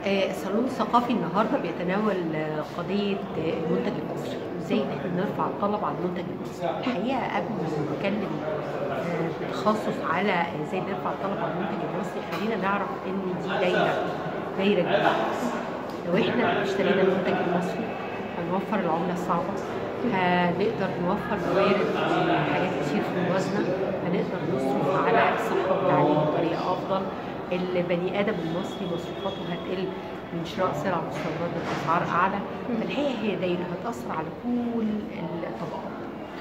آه، الصالون الثقافي النهارده بيتناول آه، قضيه آه، المنتج المصري وازاي ان احنا نرفع الطلب على المنتج المصري الحقيقه قبل ما نتكلم آه، بتخصص على ازاي نرفع الطلب على المنتج المصري خلينا نعرف ان دي دايره دايره كبيره لو احنا اشترينا المنتج المصري هنوفر العمله الصعبه هنقدر نوفر موارد وحاجات كتير في الموازنه هنقدر نصرف على الصحه والتعليم بطريقه افضل البني ادم المصري مصروفاته هتقل من شراء سلع مستورده باسعار اعلى فالحقيقه هي دايره هتاثر على كل الطبقات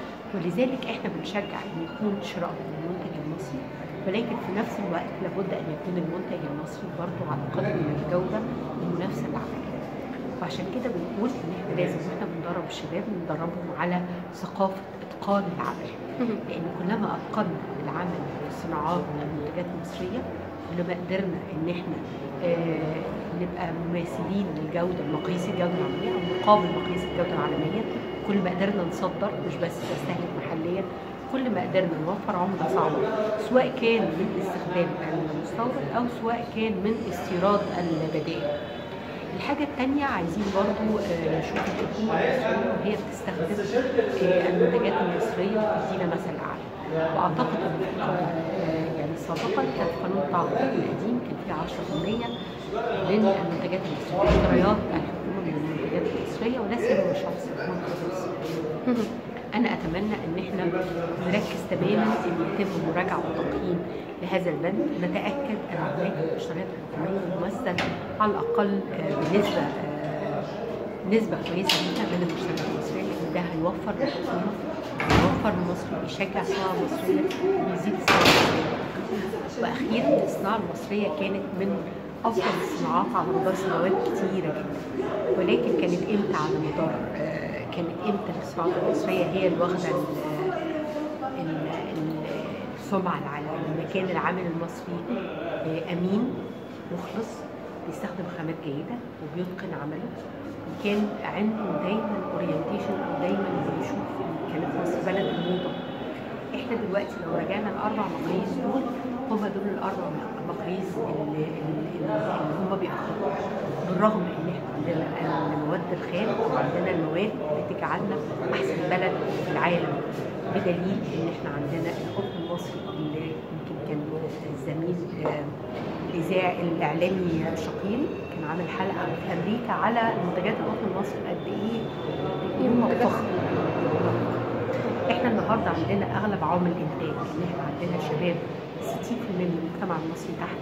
ولذلك احنا بنشجع ان يكون شراء من المنتج المصري ولكن في نفس الوقت لابد ان يكون المنتج المصري برضه على قدر من الجوده المنافسه العالميه وعشان كده بنقول ان احنا لازم واحنا بندرب الشباب ندربهم على ثقافه اتقان العمل لان كلما اتقنا العمل والصناعات والمنتجات المصريه كلما قدرنا ان احنا آه نبقى مماثلين للجوده لمقاييس الجوده العالميه او مقابل مقاييس الجوده العالميه كل ما قدرنا نصدر مش بس نستهلك محليا كل ما قدرنا نوفر عمله صعبه سواء كان من استخدام المستورد او سواء كان من استيراد البدائل الحاجة التانية عايزين برضو آه، نشوف الحكومة المصرية وهي بتستخدم آه، المنتجات المصرية وتدينا مثل أعلى وأعتقد إن في قانون آه، يعني سابقا كان في قانون التعاقدات القديم كان فيه 10% من المنتجات المصرية اشتريات الحكومة من المنتجات المصرية ولا سيما مشروع استخدام المصري انا اتمنى ان احنا نركز تماما ان يتم مراجعه وتقييم لهذا البند نتاكد ان هناك المشتريات الحكوميه تمثل على الاقل آه، بنسبه آه، نسبه كويسه جدا من المشتريات المصريه لان ده هيوفر للحكومه هيوفر لمصر ويشجع الصناعه المصريه ويزيد الصناعه المصريه واخيرا الصناعه المصريه كانت من افضل الصناعات على مدار سنوات كتيره جدا ولكن كانت امتى على مدار آه، كانت امتى الصناعه المصريه هي اللي واخده ال- ال- ال- السمعه العالميه لما كان العامل المصري آه، امين مخلص بيستخدم خامات جيده وبيتقن عمله وكان عنده دايما اورينتيشن او دايما بيشوف إن كانت مصر بلد الموضه احنا دلوقتي لو رجعنا الاربع مقاييس دول هم دول الاربع مقاييس اللي, اللي, اللي هم بيأخروا بالرغم ان احنا عندنا المواد الخام وعندنا المواد اللي تجعلنا احسن بلد في العالم بدليل ان احنا عندنا القطن المصري اللي يمكن كان الزميل آه، الاذاعي الاعلامي شقيل كان عامل حلقه في امريكا على منتجات القطن المصري قد ايه هم فخر احنا النهارده عندنا اغلب عوامل الانتاج ان احنا عندنا شباب 60% من المجتمع المصري تحت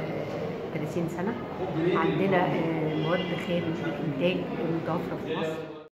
آه، 30 سنه عندنا آه، مواد خام الانتاج المتوفره في مصر